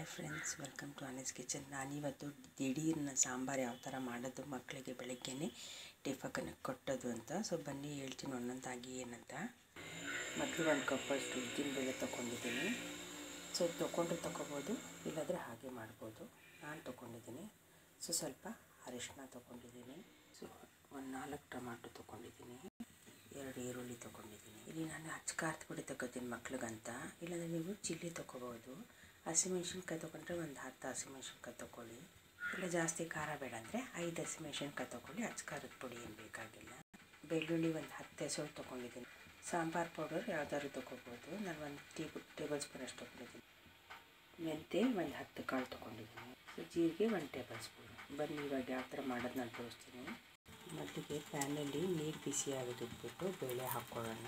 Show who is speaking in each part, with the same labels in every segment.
Speaker 1: hi friends welcome to Anees kitchen ನಾನಿವತ್ತು ದಿಢೀರ್ನ ಸಾಂಬಾರು ಯಾವ ಥರ ಮಾಡೋದು ಮಕ್ಕಳಿಗೆ ಬೆಳಗ್ಗೆನೇ ಟಿಫಕನ್ನು ಕೊಟ್ಟೋದು ಅಂತ ಸೊ ಬನ್ನಿ ಹೇಳ್ತೀನಿ ಒಂದೊಂದಾಗಿ ಏನಂತ ಮೊದಲು ಒಂದು ಕಪ್ಪಷ್ಟು ಉದ್ದಿನ ಬೇಳೆ ತೊಗೊಂಡಿದ್ದೀನಿ ಸೊ ತೊಗೊಂಡ್ರೆ ತೊಗೋಬೋದು ಇಲ್ಲಾಂದರೆ ಹಾಗೆ ಮಾಡ್ಬೋದು ನಾನು ತೊಗೊಂಡಿದ್ದೀನಿ ಸೊ ಸ್ವಲ್ಪ ಅರಿಶಿನ ತೊಗೊಂಡಿದ್ದೀನಿ ಸೊ ಒಂದು ನಾಲ್ಕು ಟೊಮಾಟೊ ತೊಗೊಂಡಿದ್ದೀನಿ ಎರಡು ಈರುಳ್ಳಿ ತೊಗೊಂಡಿದ್ದೀನಿ ಇಲ್ಲಿ ನಾನು ಅಚ್ಚ ಖಾರದ ಪುಡಿ ತೊಗೋತೀನಿ ಮಕ್ಳಿಗಂತ ಇಲ್ಲಾಂದರೆ ನೀವು ಚಿಲ್ಲಿ ತೊಗೋಬೋದು ಹಸಿಮೆಣ್ಸಿನ್ಕಾಯಿ ತೊಗೊಂಡ್ರೆ ಒಂದು ಹತ್ತು ಹಸಿಮೆಣ್ಸಿನ್ಕಾಯಿ ತೊಗೊಳ್ಳಿ ಇಲ್ಲ ಜಾಸ್ತಿ ಖಾರ ಬೇಡ ಅಂದರೆ ಐದು ಹಸಿಮೆಣ್ಸಿನ್ಕಾಯಿ ತೊಗೊಳ್ಳಿ ಅಚ್ಚ ಖಾರದ ಪುಡಿ ಏನು ಬೇಕಾಗಿಲ್ಲ ಬೆಳ್ಳುಳ್ಳಿ ಒಂದು ಹತ್ತು ಹೆಸರು ತೊಗೊಂಡಿದ್ದೀನಿ ಸಾಂಬಾರು ಪೌಡರ್ ಯಾವ್ದಾದ್ರು ತೊಗೋಬೋದು ನಾನು ಒಂದು ಟೇಬಲ್ ಟೇಬಲ್ ಸ್ಪೂನ್ ಅಷ್ಟು ತೊಗೊಂಡಿದ್ದೀನಿ ಮೆಂತೆ ಒಂದು ಹತ್ತು ಕಾಳು ತೊಗೊಂಡಿದ್ದೀನಿ ಸೊ ಜೀರಿಗೆ ಒಂದು ಟೇಬಲ್ ಸ್ಪೂನ್ ಬನ್ನಿ ಇವಾಗ ಯಾವ ಥರ ಮಾಡೋದು ನಾನು ತೋರಿಸ್ತೀನಿ ಮೊದಲಿಗೆ ಪ್ಯಾನಲ್ಲಿ ನೀರು ಬಿಸಿ ಆಗೋದಿಟ್ಬಿಟ್ಟು ಬೇಳೆ ಹಾಕ್ಕೊಳ್ಳೋಣ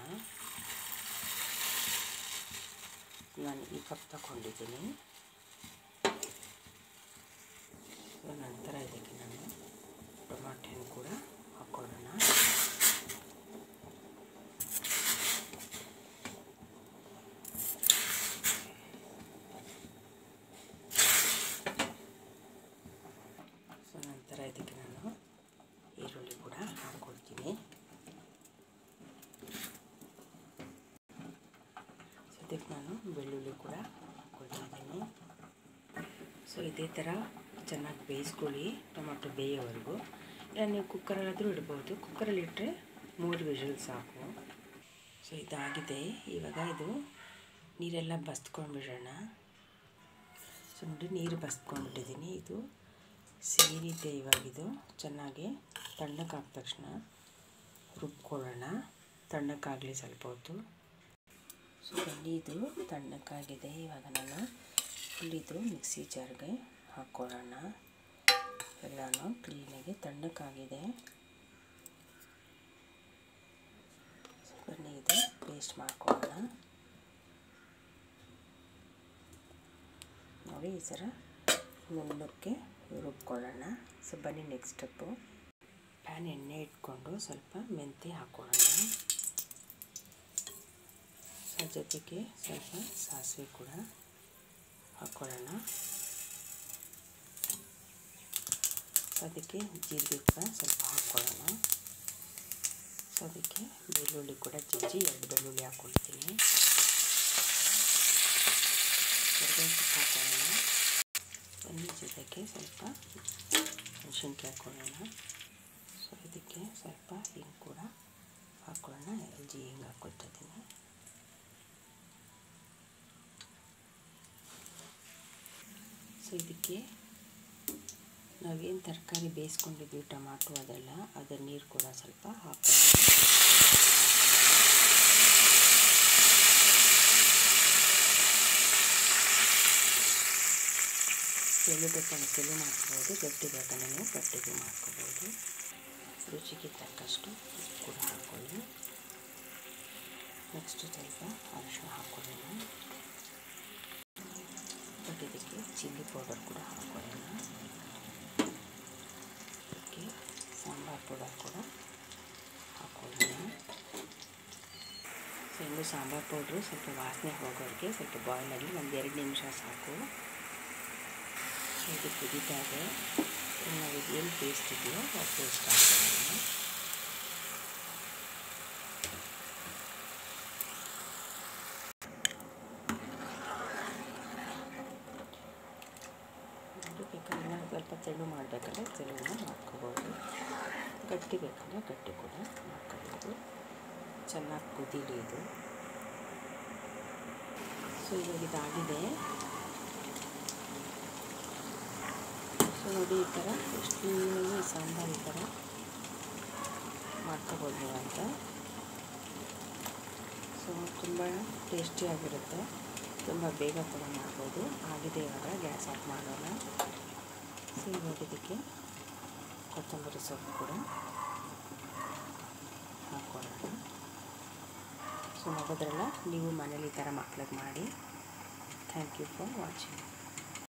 Speaker 1: ನಾನು ಈ ಕಪ್ ತಗೊಂಡಿದ್ದೀನಿ ಸೊ ನಂತರ ಇದಕ್ಕೆ ನಾನು ಟೊಮಾಟೆನ ಕೂಡ ಹಾಕ್ಕೊಳ್ಳೋಣ ಸೊ ನಂತರ ಇದಕ್ಕೆ ನಾನು ಈರುಳ್ಳಿ ಕೂಡ ಹಾಕ್ಕೊಳ್ತೀನಿ ಇದಕ್ಕೆ ನಾನು ಬೆಳ್ಳುಳ್ಳಿ ಕೂಡ ಹಾಕ್ಕೊಳ್ತಿದ್ದೀನಿ ಸೊ ಇದೇ ಥರ ಚೆನ್ನಾಗಿ ಬೇಯಿಸ್ಕೊಳ್ಳಿ ಟೊಮಾಟೊ ಬೇಯೋವರೆಗೂ ಇಲ್ಲ ನೀವು ಕುಕ್ಕರಲ್ಲಾದರೂ ಇಡ್ಬೋದು ಕುಕ್ಕರಲ್ಲಿ ಇಟ್ಟರೆ ಮೂರು ವಿಷಲ್ ಸಾಕು ಸೊ ಇದಾಗಿದೆ ಇವಾಗ ಇದು ನೀರೆಲ್ಲ ಬಸ್ಕೊಂಡ್ಬಿಡೋಣ ಸೊ ನೋಡಿ ನೀರು ಬಸ್ಕೊಂಡ್ಬಿಟ್ಟಿದ್ದೀನಿ ಇದು ಸಿಹಿರಿದೆ ಇವಾಗಿದು ಚೆನ್ನಾಗಿ ತಣ್ಣಕ್ಕಾದ ತಕ್ಷಣ ರುಬ್ಕೊಳ್ಳೋಣ ತಣ್ಣಕ್ಕಾಗಲಿ ಸ್ವಲ್ಪ ಹೊತ್ತು ಸೊ ಬನ್ನಿ ಇದು ತಣ್ಣಕ್ಕಾಗಿದೆ ಇವಾಗ ನಾನು ಫುಲ್ಲಿದು ಮಿಕ್ಸಿ ಜಾರ್ಗೆ ಹಾಕ್ಕೊಳ್ಳೋಣ ಎಲ್ಲನೂ ಕ್ಲೀನಾಗಿ ತಣ್ಣಕ್ಕಾಗಿದೆ ಬನ್ನಿ ಇದು ಪೇಸ್ಟ್ ಮಾಡ್ಕೊಳ್ಳೋಣ ನೋಡಿ ಈ ಥರ ನುಣ್ಣಕ್ಕೆ ರುಬ್ಕೊಳ್ಳೋಣ ಸೊ ಬನ್ನಿ ನೆಕ್ಸ್ಟ್ ಸ್ಟೆಪ್ಪು ಪ್ಯಾನ್ ಎಣ್ಣೆ ಇಟ್ಕೊಂಡು ಸ್ವಲ್ಪ ಮೆಂತ್ಯ ಹಾಕ್ಕೊಳ್ಳೋಣ ಸೊ ಜೊತೆಗೆ ಸ್ವಲ್ಪ ಸಾಸಿವೆ ಕೂಡ ಹಾಕ್ಕೊಳ್ಳೋಣ ಸೊ ಅದಕ್ಕೆ ಜೀರಿಗೆ ಕೂಡ ಸ್ವಲ್ಪ ಹಾಕ್ಕೊಳ್ಳೋಣ ಸೊ ಅದಕ್ಕೆ ಬೆಳ್ಳುಳ್ಳಿ ಕೂಡ ಜಜ್ಜಿ ಎರಡು ಬೆಳ್ಳುಳ್ಳಿ ಹಾಕ್ಕೊಳ್ತೀನಿ ಎರಡು ಹಾಕ್ಕೊಳ್ಳೋಣ ಒಂದು ಜೊತೆಗೆ ಸ್ವಲ್ಪ ಮೆಣಸಿನ್ಕಾಯಿ ಹಾಕ್ಕೊಳ್ಳೋಣ ಸೊ ಇದಕ್ಕೆ ಸ್ವಲ್ಪ ಹಿಂಗೆ ಕೂಡ ಹಾಕ್ಕೊಳ್ಳೋಣ ಎಲ್ ಜಿ ಹಿಂಗೆ ಹಾಕ್ಕೊಳ್ತಾ ಇದ್ದೀನಿ ಸೊ ಇದಕ್ಕೆ ನಾವೇನು ತರಕಾರಿ ಬೇಯಿಸ್ಕೊಂಡಿದ್ವಿ ಟೊಮಾಟೊ ಅದೆಲ್ಲ ಅದರ ನೀರು ಕೂಡ ಸ್ವಲ್ಪ ಹಾಕೋಣ ತೆಳು ಬೇಕಂದ್ರೆ ತೆಳು ಮಾಡ್ಕೋಬೋದು ಗಟ್ಟಿ ಬೇಕಂದ್ರೆ ನೀವು ಗಟ್ಟಿಗೆ ಮಾಡ್ಕೋಬೋದು ರುಚಿಗೆ ತಕ್ಕಷ್ಟು ಕೂಡ ಹಾಕ್ಕೊಳ್ಳಿ ನೆಕ್ಸ್ಟ್ ಸ್ವಲ್ಪ ಅರಿಶಿನ ಹಾಕ್ಕೊಳ್ಳೋಣ ಮತ್ತು ಇದಕ್ಕೆ ಚಿಲ್ಲಿ ಪೌಡರ್ ಕೂಡ ಹಾಕ್ಕೊಳ್ಳೋಣ ಇದಕ್ಕೆ ಸಾಂಬಾರು ಪೌಡರ್ ಕೂಡ ಹಾಕ್ಕೊಳ್ಳೋಣ ಸೊ ಇನ್ನು ಸಾಂಬಾರು ಪೌಡ್ರು ಸ್ವಲ್ಪ ವಾಸನೆ ಹೋಗೋರಿಗೆ ಸ್ವಲ್ಪ ಬಾಯ್ಲ್ ಆಗಲಿ ಒಂದು ಎರಡು ನಿಮಿಷ ಸಾಕು ಇದು ಕುದೀತಾ ಇದೆ ನಾವು ಏನು ಪೇಸ್ಟ್ ಇದೆಯೋ ಆ ಪೇಸ್ಟ್ ಹಾಕ್ಕೊಳ್ಳೋಣ ಬೇಕಾದ್ರೆ ಸ್ವಲ್ಪ ತೆಳು ಮಾಡಬೇಕಂದ್ರೆ ತೆಳುನ ಮಾಡ್ಕೋಬೋದು ಗಟ್ಟಿ ಬೇಕಂದ್ರೆ ಗಟ್ಟಿ ಕೂಡ ಮಾಡ್ಕೋಬೋದು ಚೆನ್ನಾಗಿ ಕುದೀಲಿ ಇದು ಸೊ ಇವಾಗ ಇದಾಗಿದೆ ಸೊ ನೋಡಿ ಈ ಥರ ಎಷ್ಟು ಕ್ಲೀನಾಗಿ ಸಾಂಬಾರು ಈ ಥರ ಮಾಡ್ಕೋಬೋದು ಅಂತ ಸೊ ತುಂಬ ಟೇಸ್ಟಿಯಾಗಿರುತ್ತೆ ತುಂಬ ಬೇಗ ಕೂಡ ಮಾಡ್ಬೋದು ಆಗಿದೆ ಇವಾಗ ಗ್ಯಾಸ್ ಆಫ್ ಮಾಡೋಣ ಸೊ ಇವಾಗ ಇದಕ್ಕೆ ಕೊತ್ತಂಬರಿ ಸೊಪ್ಪು ಕೂಡ ಹಾಕ್ಕೊಳ್ಳೋಣ ಸೊ ನೋಡಿದ್ರಲ್ಲ ನೀವು ಮನೇಲಿ ಈ ಥರ ಮಕ್ಳಿಗೆ ಮಾಡಿ ಥ್ಯಾಂಕ್ ಯು ಫಾರ್ ವಾಚಿಂಗ್